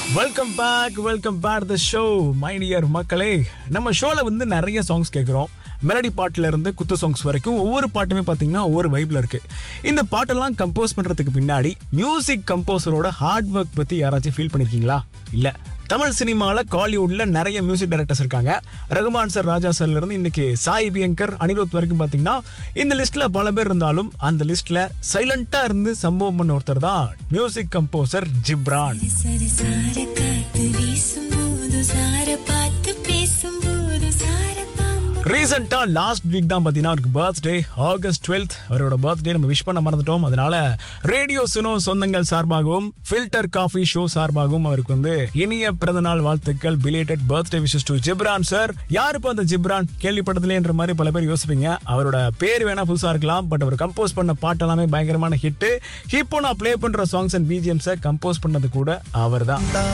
welcome back welcome back the show my dear மக்களே நம்ம ஷோல வந்து நிறைய சாங்ஸ் கேட்குறோம் மெலடி பாட்டுல இருந்து குத்து சாங்ஸ் வரைக்கும் ஒவ்வொரு பாட்டுமே பார்த்தீங்கன்னா ஒவ்வொரு வைப்ல இருக்கு இந்த பாட்டெல்லாம் கம்போஸ் பண்றதுக்கு பின்னாடி மியூசிக் கம்போசரோட ஹார்ட் ஒர்க் பத்தி யாராச்சும் ஃபீல் பண்ணிருக்கீங்களா இல்ல தமிழ் சினிமாவில் காலிவுட்ல நிறைய மியூசிக் டைரக்டர்ஸ் இருக்காங்க ரகுமான் சார் ராஜா சார்ல இருந்து இன்னைக்கு சாய் பியங்கர் அனிருத் வரைக்கும் பார்த்தீங்கன்னா இந்த லிஸ்ட்ல பல பேர் இருந்தாலும் அந்த லிஸ்ட்ல சைலண்டா இருந்து சம்பவம் பண்ண ஒருத்தர் தான் மியூசிக் கம்போசர் ஜிப்ரான் சர சார காத்து வீசும்போது சார பார்த்து பேசும்போது சார பாம்பு ரீசெண்டா லாஸ்ட் வீக் தான் பார்த்தீங்கன்னா அவருக்கு பர்த்டே ஆகஸ்ட் டுவெல்த் அவரோட பர்த்டே நம்ம விஷ் பண்ண மறந்துட்டோம் அதனால ரேடியோ சுனோ சொந்தங்கள் சார்பாகவும் ஃபில்டர் காஃபி ஷோ சார்பாகவும் அவருக்கு வந்து இனிய பிறந்தநாள் வாழ்த்துக்கள் belated birthday wishes to Ghibran sir யாரு இப்போ அந்த ஜிப்ரான் கேள்விப்பட்டதுலேன்ற மாதிரி பல பேர் யோசிப்பீங்க அவரோட பேர் வேணா புதுசா இருக்கலாம் பட் அவர் கம்போஸ் பண்ண பாட்டெல்லாமே பயங்கரமான ஹிட் இப்போ நான் ப்ளே பண்ற சாங்ஸ் அண்ட் பிஜிஎம்ஸை கம்போஸ் பண்ணது கூட அவர் தான்